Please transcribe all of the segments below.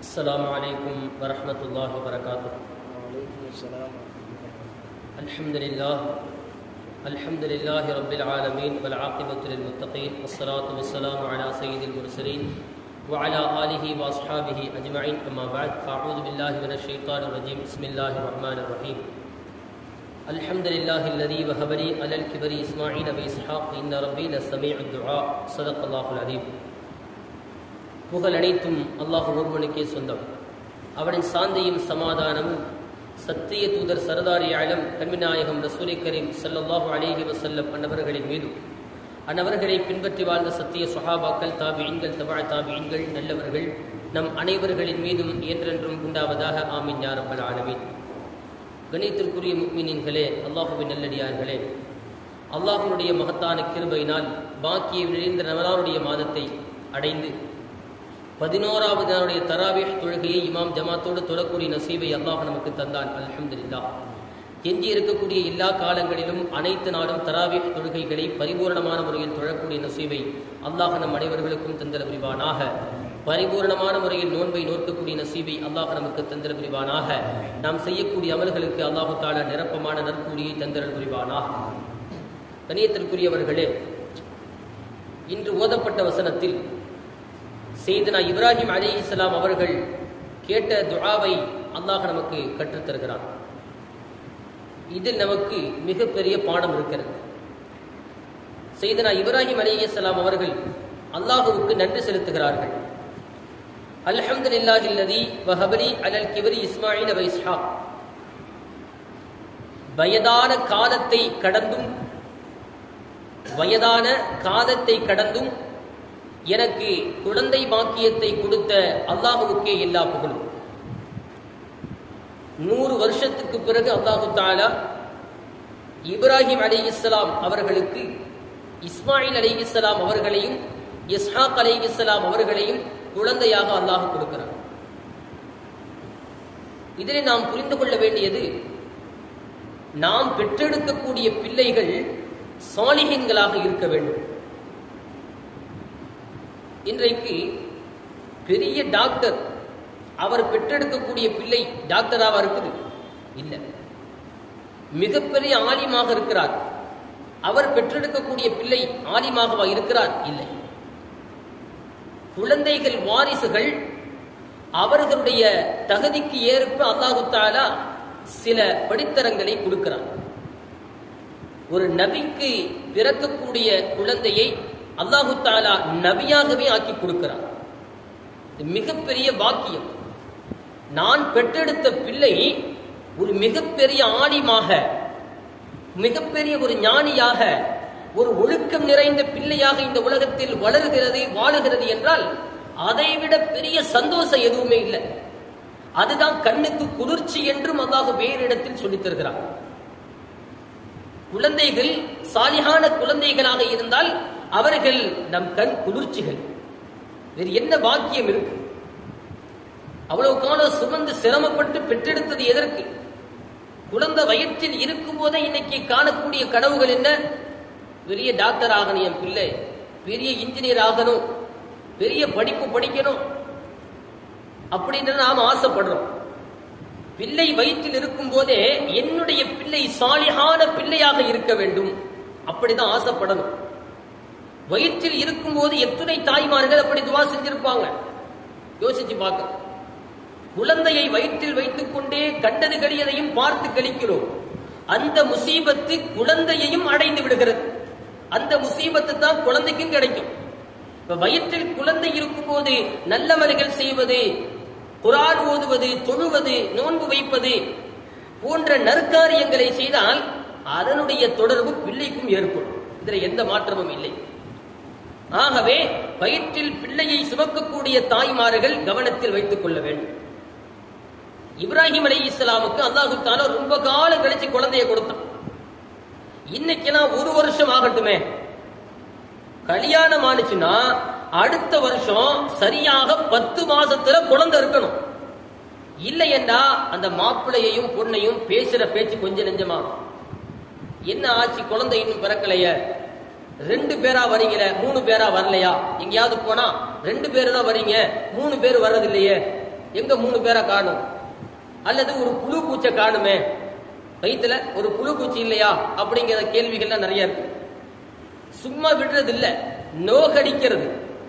السلام عليكم ورحمة الله وبركاته وعليكم السلام الحمد لله الحمد لله رب العالمين والعاقبة للمتقين والصلاة والسلام على سيد المرسلين وعلى آله وأصحابه أجمعين أما بعد فأعوذ بالله من الشيطان الرجيم بسم الله الرحمن الرحيم الحمد لله الذي وهب لي على الكبر إسماعيل وإسحاق إن ربي لسميع الدعاء صدق الله العظيم புகழ் அனைத்தும் அல்லாஹ் ஒருவனுக்கே சொந்தம் அவனின் சாந்தியும் சமாதானமும் சத்திய தூதர் சரதாரி ஆலம் கண்மிநாயகம் ரசூலை கரீம் ஸல்லல்லாஹு அலைஹி வஸல்லம் அன்னவர்களின் மீதும் அன்னவர்களை பின்பற்றி வாழ்ந்த சத்திய சுஹாபாக்கள் தாபியன்கள் தபா தாபியன்கள் நல்லவர்கள் நம் அனைவர்களின் மீதும் என்றென்றும் உண்டாவதாக ஆமீன் யா ரப்பல் ஆலமீன் கணித்திற்குரிய முக்மினின்களே அல்லாஹுவின் நல்லடியார்களே அல்லாஹுடைய மகத்தான கிருபையினால் பாக்கிய நிறைந்த ரமலானுடைய மாதத்தை அடைந்து பதினோராவது நாளுடைய தராவேஷ் தொழுகையை இமாம் ஜமாத்தோடு தொழக்கூடிய நசீபை அல்லாஹ் நமக்கு தந்தான் அல்ஹம்துலில்லா எஞ்சி இருக்கக்கூடிய எல்லா காலங்களிலும் அனைத்து நாளும் தராவேஷ் தொழுகைகளை பரிபூரணமான முறையில் தொழக்கூடிய நசீபை அல்லாஹ் நம் அனைவர்களுக்கும் தந்திர புரிவானாக பரிபூரணமான முறையில் நோன்பை நோக்கக்கூடிய நசீபை அல்லாஹ் நமக்கு தந்திர புரிவானாக நாம் செய்யக்கூடிய அமல்களுக்கு அல்லாஹு தாலா நிரப்பமான நற்கூலியை தந்திரல் புரிவானாக கணியத்திற்குரியவர்களே இன்று ஓதப்பட்ட வசனத்தில் செய்தனா இப்ராஹிம் அலி இஸ்லாம் அவர்கள் கேட்ட துஆவை அல்லாஹ் நமக்கு கற்றுத்தருகிறான் இதில் நமக்கு மிகப்பெரிய பாடம் இருக்கிறது செய்தனா இப்ராஹிம் அலி இஸ்லாம் அவர்கள் அல்லாஹுவுக்கு நன்றி செலுத்துகிறார்கள் அல்ஹம்துலில்லாஹி அல்லதி வஹபலி அலல் கிபரி இஸ்மாயில் வ இஸ்ஹாக் வயதான காலத்தை கடந்தும் வயதான காலத்தை கடந்தும் எனக்கு குழந்தை பாக்கியத்தை கொடுத்த அல்லாஹுவுக்கே எல்லா புகழும் நூறு வருஷத்துக்கு பிறகு அல்லாஹு தாலா இப்ராஹிம் அலி இஸ்லாம் அவர்களுக்கு இஸ்மாயில் அலி இஸ்லாம் அவர்களையும் இஸ்ஹாக் அலி இஸ்லாம் அவர்களையும் குழந்தையாக அல்லாஹ் கொடுக்கிறார் இதில் நாம் புரிந்து கொள்ள வேண்டியது நாம் பெற்றெடுக்கக்கூடிய பிள்ளைகள் சாலிகன்களாக இருக்க வேண்டும் இன்றைக்கு பெரிய டாக்டர் அவர் பெற்றெடுக்கக்கூடிய பிள்ளை டாக்டராக இருக்குது இல்லை மிகப்பெரிய ஆலிமாக இருக்கிறார் அவர் பெற்றெடுக்கக்கூடிய பிள்ளை ஆலிமாகவா இருக்கிறார் இல்லை குழந்தைகள் வாரிசுகள் அவர்களுடைய தகுதிக்கு ஏற்ப அல்லாஹு தாலா சில படித்தரங்களை கொடுக்கிறார் ஒரு நபிக்கு பிறக்கக்கூடிய குழந்தையை அல்லாஹு தாலா நபியாகவே ஆக்கி கொடுக்கிறார் இது மிகப்பெரிய பாக்கியம் நான் பெற்றெடுத்த பிள்ளை ஒரு மிகப்பெரிய ஆலிமாக மிகப்பெரிய ஒரு ஞானியாக ஒரு ஒழுக்கம் நிறைந்த பிள்ளையாக இந்த உலகத்தில் வளருகிறது வாழுகிறது என்றால் அதைவிட பெரிய சந்தோஷம் எதுவுமே இல்லை அதுதான் கண்ணுக்கு குளிர்ச்சி என்றும் அல்லாஹ் வேறு இடத்தில் சொல்லித் தருகிறார் குழந்தைகள் சாலிகான குழந்தைகளாக இருந்தால் அவர்கள் நம் கண் குளிர்ச்சிகள் வேறு என்ன பாக்கியம் இருக்கு அவ்வளவு காலம் சுமந்து சிரமப்பட்டு பெற்றெடுத்தது எதற்கு குழந்தை வயிற்றில் இருக்கும் போதே இன்னைக்கு காணக்கூடிய கனவுகள் என்ன பெரிய டாக்டர் ஆகணும் என் பிள்ளை பெரிய இன்ஜினியர் ஆகணும் பெரிய படிப்பு படிக்கணும் அப்படின்னு நாம் ஆசைப்படுறோம் பிள்ளை வயிற்றில் இருக்கும் போதே என்னுடைய பிள்ளை சாலிகான பிள்ளையாக இருக்க வேண்டும் அப்படிதான் ஆசைப்படணும் வயிற்றில் இருக்கும்போது எத்தனை தாய்மார்கள் அப்படி துவா செஞ்சிருப்பாங்க யோசிச்சு பார்க்க குழந்தையை வயிற்றில் வைத்துக் கொண்டே கண்டது கழியதையும் பார்த்து கழிக்கிறோம் அந்த முசீபத்து குழந்தையையும் அடைந்து விடுகிறது அந்த முசீபத்து தான் குழந்தைக்கும் கிடைக்கும் இப்ப வயிற்றில் குழந்தை இருக்கும்போது நல்லவர்கள் செய்வது குரான் ஓதுவது தொழுவது நோன்பு வைப்பது போன்ற நற்காரியங்களை செய்தால் அதனுடைய தொடர்பு பிள்ளைக்கும் ஏற்படும் இதுல எந்த மாற்றமும் இல்லை ஆகவே வயிற்றில் பிள்ளையை சுமக்கக்கூடிய தாய்மார்கள் கவனத்தில் வைத்துக் கொள்ள வேண்டும் இப்ராஹிம் அலி இஸ்லாமுக்கு அல்லாஹு தாலா ரொம்ப காலம் கழிச்சு குழந்தைய கொடுத்தான் இன்னைக்கெல்லாம் ஒரு வருஷம் ஆகட்டுமே கல்யாணம் ஆனிச்சுன்னா அடுத்த வருஷம் சரியாக பத்து மாசத்துல குழந்தை இருக்கணும் இல்லை என்றா அந்த மாப்பிள்ளையையும் பொண்ணையும் பேசுற பேச்சு கொஞ்சம் நெஞ்சமா என்ன ஆச்சு குழந்தை இன்னும் பிறக்கலைய ரெண்டு பேரா வரீங்களே மூணு பேரா வரலையா எங்கேயாவது போனா ரெண்டு பேரு தான் வரீங்க மூணு பேர் வர்றதில்லையே எங்க மூணு பேரை காணும் அல்லது ஒரு புழு பூச்சை காணுமே வயிற்றுல ஒரு புழு பூச்சி இல்லையா அப்படிங்கிற கேள்விகள்லாம் நிறைய இருக்கு சும்மா விடுறது இல்ல நோகடிக்கிறது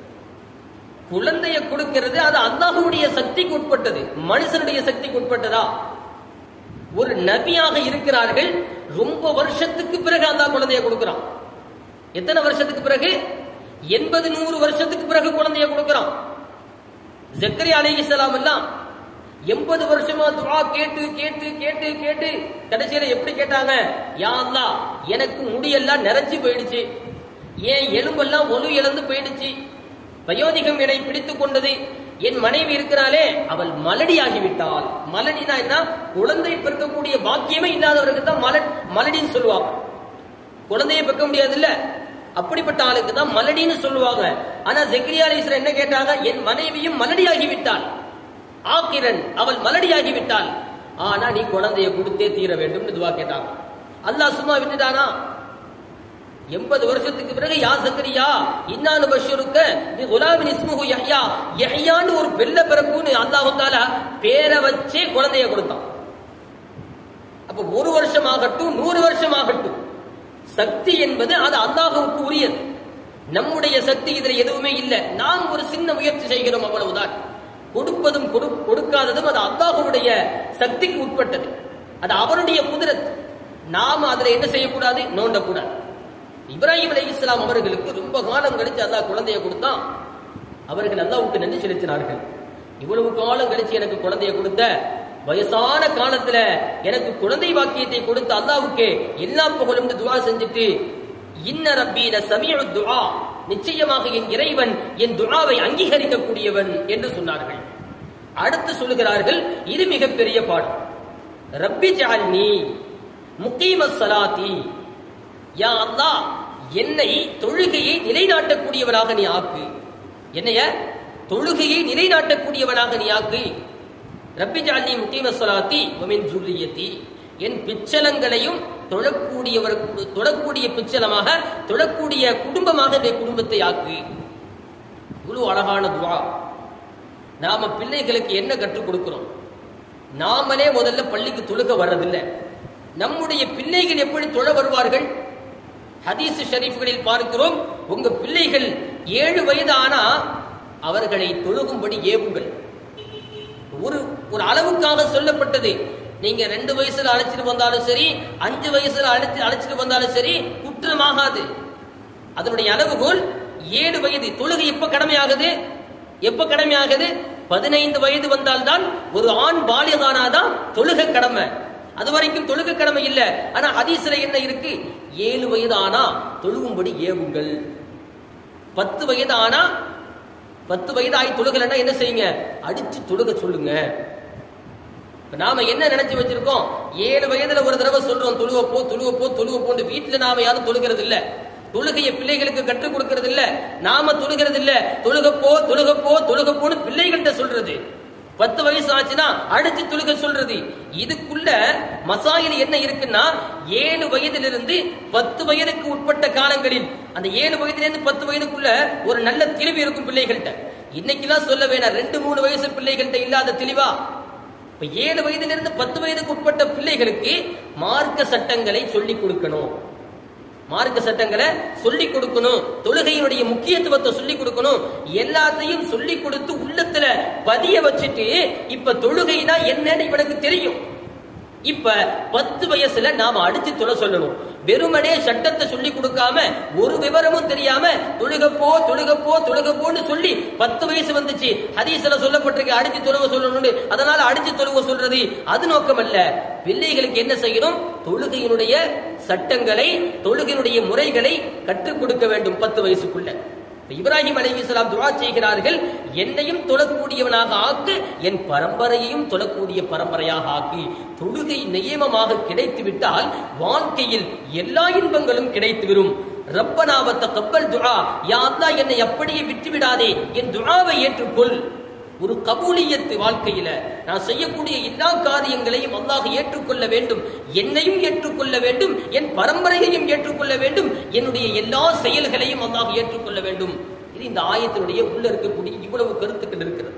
குழந்தைய கொடுக்கிறது அது அல்லாஹுடைய சக்திக்கு உட்பட்டது மனுஷனுடைய சக்திக்கு உட்பட்டதா ஒரு நபியாக இருக்கிறார்கள் ரொம்ப வருஷத்துக்கு பிறகு அல்லாஹ் குழந்தைய கொடுக்கிறான் எத்தனை வருஷத்துக்கு பிறகு எண்பது நூறு வருஷத்துக்கு பிறகு குழந்தைய கொடுக்கிறான் ஜக்கரி அலைஹிஸ்ஸலாம் எல்லாம் எண்பது வருஷமா துவா கேட்டு கேட்டு கேட்டு கேட்டு கடைசியில எப்படி கேட்டாங்க யா அல்லாஹ் எனக்கு முடியெல்லாம் நிறைஞ்சு போயிடுச்சு ஏன் எலும்பெல்லாம் ஒலு இழந்து போயிடுச்சு வயோதிகம் என்னை பிடித்துக் கொண்டது என் மனைவி இருக்கிறாளே அவள் மலடியாகி விட்டாள் மலடினா என்ன குழந்தை பிறக்கக்கூடிய பாக்கியமே இல்லாதவருக்கு தான் மல மலடின்னு சொல்லுவாங்க குழந்தையை பெக்க முடியாது இல்ல அப்படிப்பட்ட ஆளுக்கு தான் மலடின்னு சொல்லுவாங்க ஆனா ஜெக்ரியா அலிஸ்வரர் என்ன கேட்டாங்க என் மனைவியும் மலடியாகி விட்டாள் ஆக்கிரன் அவள் மலடியாகி விட்டாள் ஆனா நீ குழந்தையை கொடுத்தே தீர வேண்டும் துவா கேட்டாங்க அல்லாஹ் சும்மா விட்டுட்டானா எண்பது வருஷத்துக்கு பிறகு யா சக்கரியா இன்னானு பஷருக்க நீ குலாமின் இஸ்முஹு யஹ்யா யஹ்யான்னு ஒரு வெள்ள பிறப்புன்னு அல்லாஹு தாலா பேரை வச்சே குழந்தைய கொடுத்தான் அப்ப ஒரு வருஷம் ஆகட்டும் நூறு வருஷம் ஆகட்டும் சக்தி என்பது அது அல்லாஹுவுக்கு உரியது நம்முடைய சக்தி இதுல எதுவுமே இல்லை நாம் ஒரு சின்ன முயற்சி செய்கிறோம் அவ்வளவுதான் கொடுப்பதும் கொடு- கொடுக்காததும் அது அல்லாஹுடைய சக்திக்கு உட்பட்டது அது அவருடைய குதிரத் நாம அதுல என்ன செய்யக்கூடாது நோண்டக்கூடாது இப்ராஹிம் அலை இஸ்லாம் அவர்களுக்கு ரொம்ப காலம் கழிச்சு அல்லாஹ் குழந்தைய கொடுத்தான் அவர்கள் அல்லாஹ்வுக்கு நன்றி செலுத்தினார்கள் இவ்வளவு காலம் கழிச்சு எனக்கு குழந்தைய கொடுத்த வயசான காலத்துல எனக்கு குழந்தை வாக்கியத்தை கொடுத்த அல்லாஹ்வுக்கு எல்லா புகழும் துவா செஞ்சுட்டு இன்ன ரப்பீன சமீஉ துஆ நிச்சயமாக என் இறைவன் என் துஆவை அங்கீகரிக்கக்கூடியவன் என்று சொன்னார்கள் அடுத்து சொல்லுகிறார்கள் இது மிகப்பெரிய பாடம் ரப்பி ஜஅல்னி முகீமஸ் ஸலாத்தி யா அல்லாஹ் என்னை தொழுகையை நிலைநாட்டக்கூடியவனாக நீ ஆக்கு என்னைய தொழுகையை நிலைநாட்டக்கூடியவனாக நீ ஆக்கு ரப்பி ஜாலி முகீம ஸலாத்தி வமின் ஜுர்ரியத்தி என் பிச்சலங்களையும் தொழக்கூடியவர் தொழக்கூடிய பிச்சலமாக தொழக்கூடிய குடும்பமாக இந்த குடும்பத்தை ஆக்கு இவ்வளவு அழகான துவா நாம பிள்ளைகளுக்கு என்ன கற்றுக் கொடுக்கிறோம் நாமளே முதல்ல பள்ளிக்கு தொழுக வர்றதில்லை நம்முடைய பிள்ளைகள் எப்படி தொழ வருவார்கள் ஹதீஸ் ஷரீஃப்களில் பார்க்கிறோம் உங்க பிள்ளைகள் ஏழு வயது ஆனா அவர்களை தொழுகும்படி ஏவுங்கள் ஒரு ஒரு அளவுக்காக சொல்லப்பட்டது நீங்க ரெண்டு வயசுல அழைச்சிட்டு வந்தாலும் சரி அஞ்சு வயசுல அழைச்சு அழைச்சிட்டு வந்தாலும் சரி குற்றமாகாது அதனுடைய அளவுகோல் ஏழு வயது தொழுகை எப்ப கடமையாகுது எப்ப கடமையாகுது பதினைந்து வயது வந்தால்தான் ஒரு ஆண் பாலியதானாதான் தொழுகை கடமை அது வரைக்கும் தொழுகை கடமை இல்ல ஆனா ஹதீஸ்ல என்ன இருக்கு ஏழு வயது ஆனா தொழுகும்படி ஏவுங்கள் பத்து வயது ஆனா பத்து வயது ஆகி தொழுகலைன்னா என்ன செய்யுங்க அடிச்சு தொழுக சொல்லுங்க இப்ப நாம என்ன நினைச்சு வச்சிருக்கோம் ஏழு வயதுல ஒரு தடவை சொல்றோம் தொழுவ போ தொழுவ போ தொழுவ போன்னு வீட்டுல நாம யாரும் தொழுகிறது இல்ல தொழுகையை பிள்ளைகளுக்கு கற்றுக் கொடுக்கிறது இல்ல நாம தொழுகிறது இல்ல தொழுக போ தொழுக போ தொழுக போன்னு பிள்ளைகள்கிட்ட சொல்றது பத்து வயசு ஆச்சுன்னா அடிச்சு தொழுக சொல்றது இதுக்குள்ள மசாயில் என்ன இருக்குன்னா ஏழு வயதிலிருந்து பத்து வயதுக்கு உட்பட்ட காலங்களில் அந்த ஏழு வயதிலிருந்து பத்து வயதுக்குள்ள ஒரு நல்ல தெளிவு இருக்கும் பிள்ளைகள்கிட்ட இன்னைக்கெல்லாம் சொல்ல வேணாம் ரெண்டு மூணு வயசு பிள்ளைகள்கிட்ட இல்லாத தெளிவா இப்ப ஏழு வயதிலிருந்து பத்து வயதுக்கு உட்பட்ட பிள்ளைகளுக்கு மார்க்க சட்டங்களை சொல்லிக் கொடுக்கணும் மார்க்க சட்டங்களை சொல்லிக் கொடுக்கணும் தொழுகையினுடைய முக்கியத்துவத்தை சொல்லிக் கொடுக்கணும் எல்லாத்தையும் சொல்லிக் கொடுத்து உள்ளத்துல பதிய வச்சுட்டு இப்ப தொழுகைனா என்னன்னு இவனுக்கு தெரியும் இப்ப பத்து வயசுல நாம அடிச்சு தொலை சொல்லணும் வெறுமனே சட்டத்தை சொல்லி கொடுக்காம ஒரு விவரமும் தெரியாம தொழுகப்போ தொழுகப்போ தொழுகப்போன்னு சொல்லி பத்து வயசு வந்துச்சு ஹதீஸ்ல சொல்லப்பட்டிருக்கு அடிச்சு தொழுவ சொல்லணும்னு அதனால அடிச்சு தொழுவ சொல்றது அது நோக்கம் அல்ல பிள்ளைகளுக்கு என்ன செய்யணும் தொழுகையினுடைய சட்டங்களை தொழுகையினுடைய முறைகளை கற்றுக் கொடுக்க வேண்டும் பத்து வயசுக்குள்ள இப்ப இப்ராஹிம் அலைஹிஸ்ஸலாம் துஆ செய்கிறார்கள் என்னையும் தொழக்கூடியவனாக ஆக்கு என் பரம்பரையையும் தொழக்கூடிய பரம்பரையாக ஆக்கி தொழுகை நியமமாக கிடைத்து விட்டால் வாழ்க்கையில் எல்லா இன்பங்களும் கிடைத்துவிடும் ரப்பனாவத்த கப்பல் துஆ யா அல்லாஹ் என்னை அப்படியே விட்டு விடாதே என் துஆவை ஏற்றுக்கொள் ஒரு கபூலியத்து வாழ்க்கையில நான் செய்யக்கூடிய எல்லா காரியங்களையும் அல்லாஹ் ஏற்றுக்கொள்ள வேண்டும் என்னையும் ஏற்றுக்கொள்ள வேண்டும் என் பரம்பரையையும் ஏற்றுக்கொள்ள வேண்டும் என்னுடைய எல்லா செயல்களையும் அல்லாஹ் ஏற்றுக்கொள்ள வேண்டும் இது இந்த ஆயத்தினுடைய உள்ள இருக்கக்கூடிய இவ்வளவு கருத்துக்கள் இருக்கிறது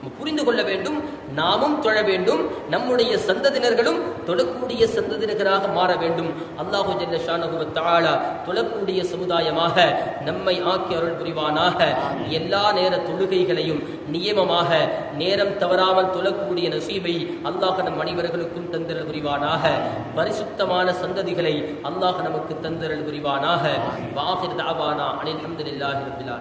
நம்ம புரிந்து கொள்ள வேண்டும் நாமும் தொழ வேண்டும் நம்முடைய சந்ததியினர்களும் தொழக்கூடிய சந்ததியினர்களாக மாற வேண்டும் அல்லாஹு ஜல்ல ஷானஹு வ தஆலா தொழக்கூடிய சமுதாயமாக நம்மை ஆக்கி அருள் புரிவானாக எல்லா நேர தொழுகைகளையும் நியமமாக நேரம் தவறாமல் தொழக்கூடிய நசீபை அல்லாஹ் நம் அனைவர்களுக்கும் தந்திரல் புரிவானாக பரிசுத்தமான சந்ததிகளை அல்லாஹ் நமக்கு தந்திரல் புரிவானாக வாஹிர் தாவானா அனில் அல்ஹம்துலில்லாஹி ரப்பில் ஆலமீன்